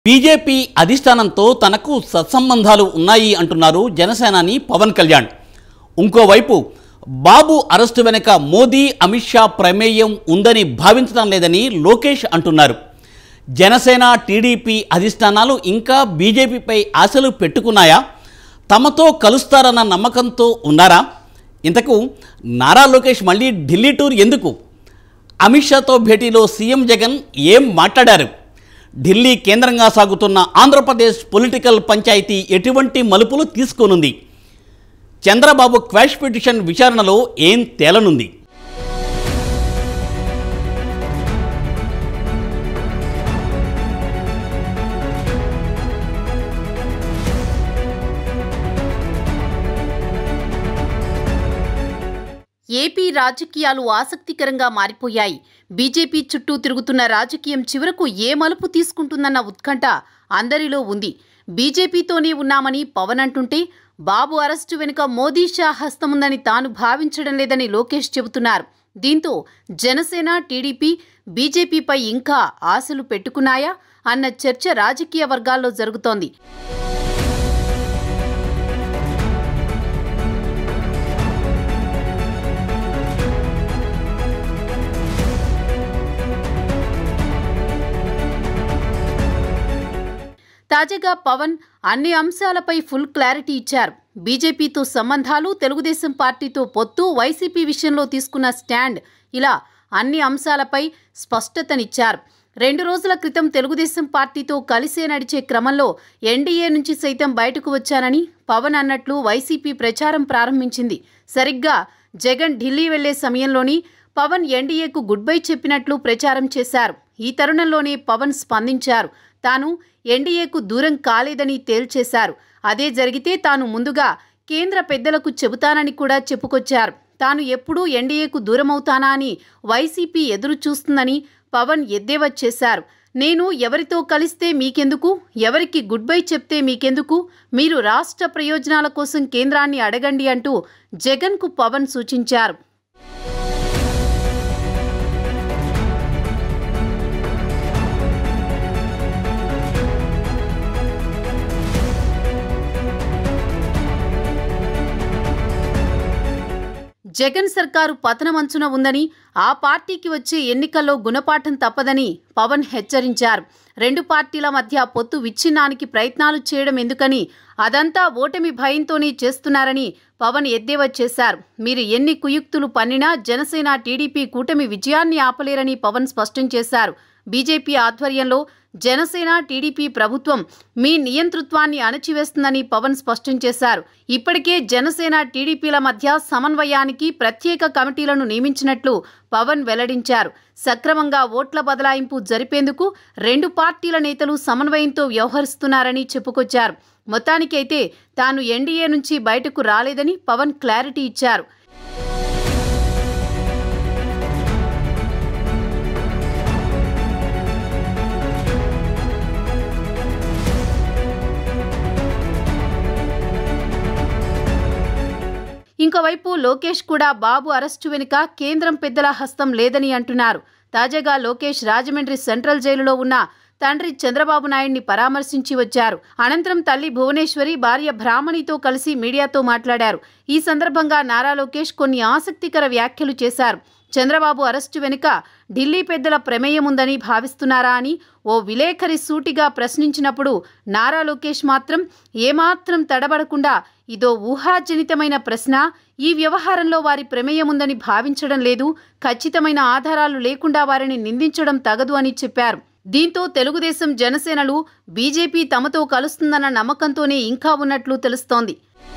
BJP అధిష్టానంతో తనకు సత్సంబంధాలు ఉన్నాయి అంటున్నారు జనసేనాని పవన్ కళ్యాణ్ ఇంకోవైపు బాబు అరెస్టు వెనుక మోదీ అమిత్ షా ప్రమేయం ఉందని భావించడం లేదని లోకేష్ అంటున్నారు జనసేన టీడీపీ అధిష్టానాలు ఇంకా బీజేపీపై ఆశలు పెట్టుకున్నాయా తమతో కలుస్తారన్న నమ్మకంతో ఉన్నారా ఇంతకు నారా లోకేష్ మళ్ళీ ఢిల్లీ టూర్ ఎందుకు అమిత్ షాతో భేటీలో సీఎం జగన్ ఏం మాట్లాడారు ఢిల్లీ కేంద్రంగా సాగుతున్న ఆంధ్రప్రదేశ్ పొలిటికల్ పంచాయతీ ఎటువంటి మలుపులు తీసుకోనుంది చంద్రబాబు క్వాష్ పిటిషన్ విచారణలో ఏం తేలనుంది ఏపీ రాజకీయాలు ఆసక్తికరంగా మారిపోయాయి బీజేపీ చుట్టూ తిరుగుతున్న రాజకీయం చివరకు ఏ మలుపు తీసుకుంటుందన్న ఉత్కంఠ అందరిలో ఉంది బీజేపీతోనే ఉన్నామని పవన్ అంటుంటే బాబు అరెస్టు వెనుక మోదీ షా హస్తముందని తాను భావించడం లేదని లోకేష్ చెబుతున్నారు దీంతో జనసేన టీడీపీ బీజేపీపై ఇంకా ఆశలు పెట్టుకున్నాయా అన్న చర్చ రాజకీయ వర్గాల్లో జరుగుతోంది తాజాగా పవన్ అన్ని అంశాలపై ఫుల్ క్లారిటీ ఇచ్చారు బీజేపీతో సంబంధాలు తెలుగుదేశం పార్టీతో పొత్తు వైసీపీ విషయంలో తీసుకున్న స్టాండ్ ఇలా అన్ని అంశాలపై స్పష్టతనిచ్చారు రెండు రోజుల క్రితం తెలుగుదేశం పార్టీతో కలిసే నడిచే క్రమంలో ఎన్డీఏ నుంచి సైతం బయటకు వచ్చానని పవన్ అన్నట్లు వైసీపీ ప్రచారం ప్రారంభించింది సరిగ్గా జగన్ ఢిల్లీ వెళ్లే సమయంలోని పవన్ ఎన్డీఏకు గుడ్ బై చెప్పినట్లు ప్రచారం చేశారు ఈ తరుణంలోనే పవన్ స్పందించారు తాను ఎన్డీఏకు దూరం కాలేదని తేల్చేశారు అదే జరిగితే తాను ముందుగా కేంద్ర పెద్దలకు చెబుతానని కూడా చెప్పుకొచ్చారు తాను ఎప్పుడూ ఎన్డీఏకు దూరమవుతానా అని వైసీపీ ఎదురు చూస్తుందని పవన్ ఎద్దేవా చేశారు నేను ఎవరితో కలిస్తే మీకెందుకు ఎవరికి గుడ్ బై చెప్తే మీకెందుకు మీరు రాష్ట్ర ప్రయోజనాల కోసం కేంద్రాన్ని అడగండి అంటూ జగన్కు పవన్ సూచించారు జగన్ సర్కారు పతనమంచున ఉందని ఆ పార్టీకి వచ్చే ఎన్నికల్లో గుణపాఠం తప్పదని పవన్ హెచ్చరించారు రెండు పార్టీల మధ్య పొత్తు విచ్ఛిన్నానికి ప్రయత్నాలు చేయడం ఎందుకని అదంతా ఓటమి భయంతోనే చేస్తున్నారని పవన్ ఎద్దేవా చేశారు మీరు ఎన్ని కుయుక్తులు పన్నినా జనసేన టీడీపీ కూటమి విజయాన్ని ఆపలేరని పవన్ స్పష్టం చేశారు బీజేపీ ఆధ్వర్యంలో జనసేన టీడీపీ ప్రభుత్వం మీ నియంతృత్వాన్ని అణచివేస్తుందని పవన్ స్పష్టం చేశారు ఇప్పటికే జనసేన టీడీపీల మధ్య సమన్వయానికి ప్రత్యేక కమిటీలను నియమించినట్లు పవన్ వెల్లడించారు సక్రమంగా ఓట్ల బదలాయింపు జరిపేందుకు రెండు పార్టీల నేతలు సమన్వయంతో వ్యవహరిస్తున్నారని చెప్పుకొచ్చారు మొత్తానికైతే తాను ఎన్డీఏ నుంచి బయటకు రాలేదని పవన్ క్లారిటీ ఇచ్చారు ఇంకోవైపు లోకేష్ కూడా బాబు అరెస్టు వెనుక కేంద్రం పెద్దల హస్తం లేదని అంటున్నారు తాజాగా లోకేష్ రాజమండ్రి సెంట్రల్ జైలులో ఉన్న తండ్రి చంద్రబాబు నాయుడిని పరామర్శించి వచ్చారు అనంతరం తల్లి భువనేశ్వరి భార్య బ్రాహ్మణితో కలిసి మీడియాతో మాట్లాడారు ఈ సందర్భంగా నారా లోకేష్ కొన్ని ఆసక్తికర వ్యాఖ్యలు చేశారు చంద్రబాబు అరెస్టు వెనుక ఢిల్లీ పెద్దల ప్రమేయం ఉందని భావిస్తున్నారా అని ఓ విలేఖరి సూటిగా ప్రశ్నించినప్పుడు నారా లోకేష్ మాత్రం ఏమాత్రం తడబడకుండా ఇదో ఊహాజనితమైన ప్రశ్న ఈ వ్యవహారంలో వారి ప్రమేయం ఉందని భావించడం లేదు ఖచ్చితమైన ఆధారాలు లేకుండా వారిని నిందించడం తగదు అని చెప్పారు దీంతో తెలుగుదేశం జనసేనలు బీజేపీ తమతో కలుస్తుందన్న నమ్మకంతోనే ఇంకా ఉన్నట్లు తెలుస్తోంది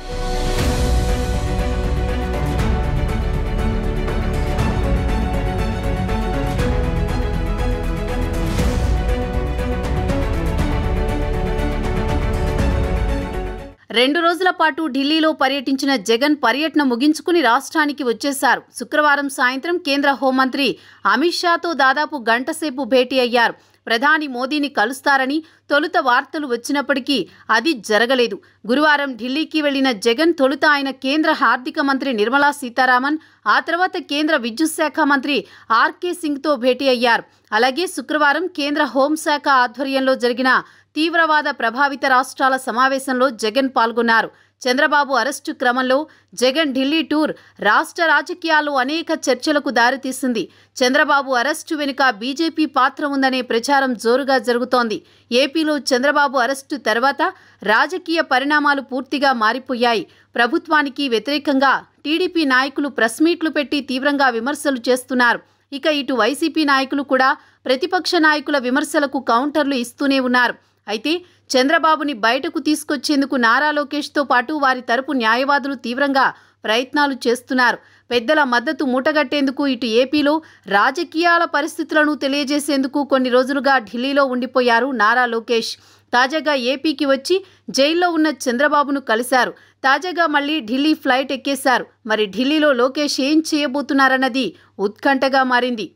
రెండు రోజుల పాటు ఢిల్లీలో పర్యటించిన జగన్ పర్యటన ముగించుకుని రాష్ట్రానికి వచ్చేశారు శుక్రవారం సాయంత్రం కేంద్ర హోంమంత్రి అమిత్ షాతో దాదాపు గంటసేపు భేటీ అయ్యారు ప్రధాని మోదీని కలుస్తారని తొలుత వార్తలు వచ్చినప్పటికీ అది జరగలేదు గురువారం ఢిల్లీకి వెళ్లిన జగన్ తొలుత ఆయన కేంద్ర ఆర్థిక మంత్రి నిర్మలా సీతారామన్ ఆ తర్వాత కేంద్ర విద్యుత్ శాఖ మంత్రి ఆర్కే సింగ్తో భేటీ అయ్యారు అలాగే శుక్రవారం కేంద్ర హోంశాఖ ఆధ్వర్యంలో జరిగిన తీవ్రవాద ప్రభావిత రాష్ట్రాల సమావేశంలో జగన్ పాల్గొన్నారు చంద్రబాబు అరెస్టు క్రమంలో జగన్ ఢిల్లీ టూర్ రాష్ట్ర రాజకీయాల్లో అనేక చర్చలకు దారితీసింది చంద్రబాబు అరెస్టు వెనుక బీజేపీ పాత్ర ఉందనే ప్రచారం జోరుగా జరుగుతోంది ఏపీలో చంద్రబాబు అరెస్టు తర్వాత రాజకీయ పరిణామాలు పూర్తిగా మారిపోయాయి ప్రభుత్వానికి వ్యతిరేకంగా టీడీపీ నాయకులు ప్రెస్ మీట్లు పెట్టి తీవ్రంగా విమర్శలు చేస్తున్నారు ఇక ఇటు వైసీపీ నాయకులు కూడా ప్రతిపక్ష నాయకుల విమర్శలకు కౌంటర్లు ఇస్తూనే ఉన్నారు అయితే చంద్రబాబుని బయటకు తీసుకొచ్చేందుకు నారా లోకేష్తో పాటు వారి తరపు న్యాయవాదులు తీవ్రంగా ప్రయత్నాలు చేస్తున్నారు పెద్దల మద్దతు మూటగట్టేందుకు ఇటు ఏపీలో రాజకీయాల పరిస్థితులను తెలియజేసేందుకు కొన్ని రోజులుగా ఢిల్లీలో ఉండిపోయారు నారా లోకేష్ తాజాగా ఏపీకి వచ్చి జైల్లో ఉన్న చంద్రబాబును కలిశారు తాజాగా మళ్ళీ ఢిల్లీ ఫ్లైట్ ఎక్కేశారు మరి ఢిల్లీలో లోకేష్ ఏం చేయబోతున్నారన్నది ఉత్కంఠగా మారింది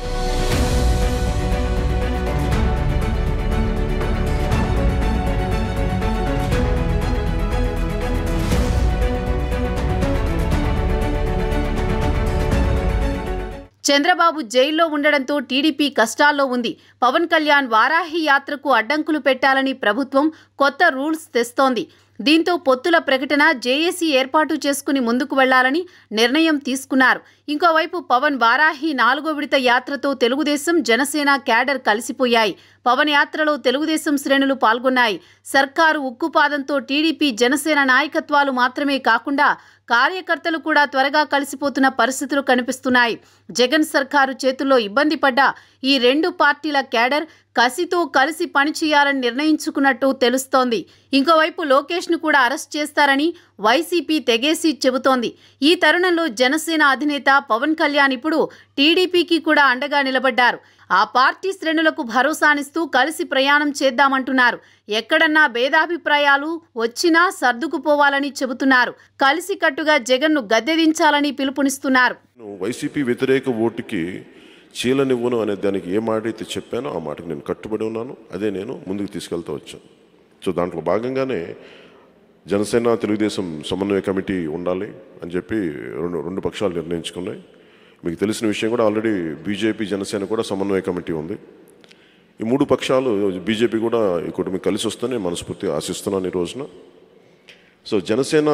చంద్రబాబు జైల్లో ఉండడంతో టీడీపీ కష్టాల్లో ఉంది పవన్ కళ్యాణ్ వారాహి యాత్రకు అడ్డంకులు పెట్టాలని ప్రభుత్వం కొత్త రూల్స్ తెస్తోంది దీంతో పొత్తుల ప్రకటన జేఏసీ ఏర్పాటు చేసుకుని ముందుకు వెళ్లాలని నిర్ణయం తీసుకున్నారు ఇంకోవైపు పవన్ వారాహి నాలుగో విడత యాత్రతో తెలుగుదేశం జనసేన క్యాడర్ కలిసిపోయాయి పవన్ యాత్రలో తెలుగుదేశం శ్రేణులు పాల్గొన్నాయి సర్కారు ఉక్కుపాదంతో టీడీపీ జనసేన నాయకత్వాలు మాత్రమే కాకుండా కార్యకర్తలు కూడా త్వరగా కలిసిపోతున్న పరిస్థితులు కనిపిస్తున్నాయి జగన్ సర్కారు చేతుల్లో ఇబ్బంది పడ్డ ఈ రెండు పార్టీల క్యాడర్ కసితో కలిసి పనిచేయాలని నిర్ణయించుకున్నట్టు తెలుస్తోంది ఇంకోవైపు లోకేష్ను కూడా అరెస్ట్ చేస్తారని వైసీపీ తెగేసి చెబుతోంది ఈ తరుణంలో జనసేన అధినేత పవన్ కళ్యాణ్ ఇప్పుడు టీడీపీకి కూడా అండగా నిలబడ్డారు ఆ పార్టీ శ్రేణులకు భరోసానిస్తూ కలిసి ప్రయాణం చేద్దామంటున్నారు ఎక్కడన్నా భేదాభిప్రాయాలు వచ్చినా సర్దుకుపోవాలని చెబుతున్నారు కలిసికట్టుగా జగన్ను గద్దెదించాలని పిలుపునిస్తున్నారు నేను వైసీపీ వ్యతిరేక ఓటుకి చీలనివ్వను అనే దానికి ఏ మాట అయితే చెప్పానో ఆ మాటకి నేను కట్టుబడి ఉన్నాను అదే నేను ముందుకు తీసుకెళ్తూ వచ్చాను సో దాంట్లో భాగంగానే జనసేన తెలుగుదేశం సమన్వయ కమిటీ ఉండాలి అని చెప్పి రెండు రెండు పక్షాలు నిర్ణయించుకున్నాయి మీకు తెలిసిన విషయం కూడా ఆల్రెడీ బీజేపీ జనసేన కూడా సమన్వయ కమిటీ ఉంది ఈ మూడు పక్షాలు బీజేపీ కూడా ఈ కూటమి కలిసి వస్తుందని మనస్ఫూర్తిగా ఆశిస్తున్నాను ఈ రోజున so Janasena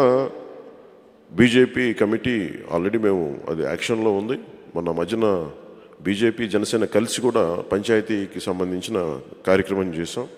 BJP committee already మేము అది యాక్షన్లో ఉంది మొన్న మధ్యన బీజేపీ జనసేన కలిసి కూడా పంచాయతీకి సంబంధించిన కార్యక్రమం చేశాం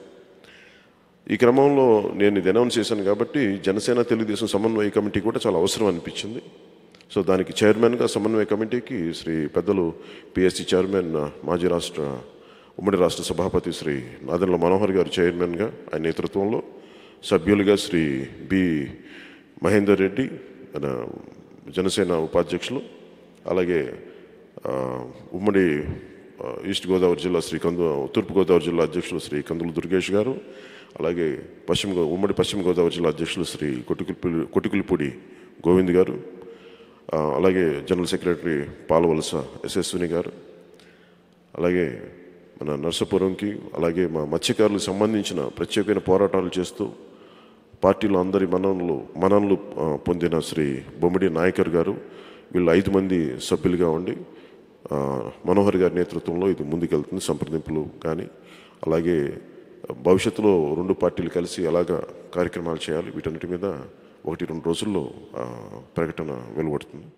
ఈ క్రమంలో నేను ఇది అనౌన్స్ చేశాను కాబట్టి జనసేన తెలుగుదేశం సమన్వయ కమిటీ కూడా చాలా అవసరం అనిపించింది సో దానికి చైర్మన్గా సమన్వయ కమిటీకి శ్రీ పెద్దలు పిఎస్సి చైర్మన్ మాజీ రాష్ట్ర ఉమ్మడి రాష్ట్ర సభాపతి శ్రీ నాదెండ్ల మనోహర్ గారు చైర్మన్గా ఆయన నేతృత్వంలో సభ్యులుగా శ్రీ బి మహేందర్ రెడ్డి మన జనసేన ఉపాధ్యక్షులు అలాగే ఆ, ఉమ్మడి ఆ, ఈస్ట్ గోదావరి జిల్లా శ్రీ కందు తూర్పు గోదావరి జిల్లా అధ్యక్షులు శ్రీ కందులు దుర్గేష్ గారు అలాగే పశ్చిమ గో- ఉమ్మడి పశ్చిమ గోదావరి జిల్లా అధ్యక్షులు శ్రీ కొట్టుకుల్పూడి కొట్టుకులిపూడి గోవింద్ గారు ఆ, అలాగే జనరల్ సెక్రటరీ పాలవలస యశస్విని గారు అలాగే మన నర్సపురంకి అలాగే మా మత్స్యకారులకు సంబంధించిన ప్రత్యేకమైన పోరాటాలు చేస్తూ పార్టీలో అందరి మననలు మననలు ఆ, పొందిన శ్రీ బొమ్మిడి నాయకర్ గారు వీళ్ళు ఐదు మంది సభ్యులుగా ఉండి ఆ, మనోహర్ గారి నేతృత్వంలో ఇది ముందుకెళ్తుంది సంప్రదింపులు కానీ అలాగే భవిష్యత్తులో రెండు పార్టీలు కలిసి ఎలాగ కార్యక్రమాలు చేయాలి వీటన్నిటి మీద ఒకటి రెండు రోజుల్లో ఆ, ప్రకటన వెలువడుతుంది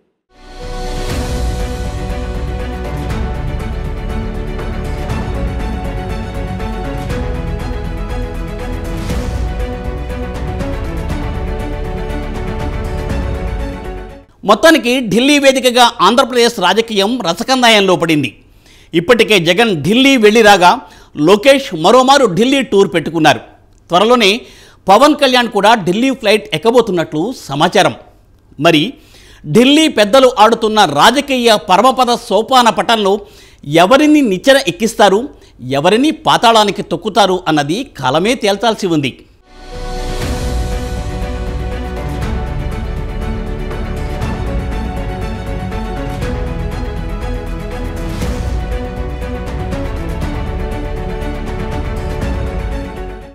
మొత్తానికి ఢిల్లీ వేదికగా ఆంధ్రప్రదేశ్ రాజకీయం రసకందాయంలో పడింది ఇప్పటికే జగన్ ఢిల్లీ వెళ్ళి రాగా లోకేష్ మరోమారు ఢిల్లీ టూర్ పెట్టుకున్నారు త్వరలోనే పవన్ కళ్యాణ్ కూడా ఢిల్లీ ఫ్లైట్ ఎక్కబోతున్నట్లు సమాచారం మరి ఢిల్లీ పెద్దలు ఆడుతున్న రాజకీయ పరమపద సోపాన పటంలో ఎవరిని నిచ్చెన ఎక్కిస్తారు ఎవరిని పాతాళానికి తొక్కుతారు అన్నది కాలమే తేల్చాల్సి ఉంది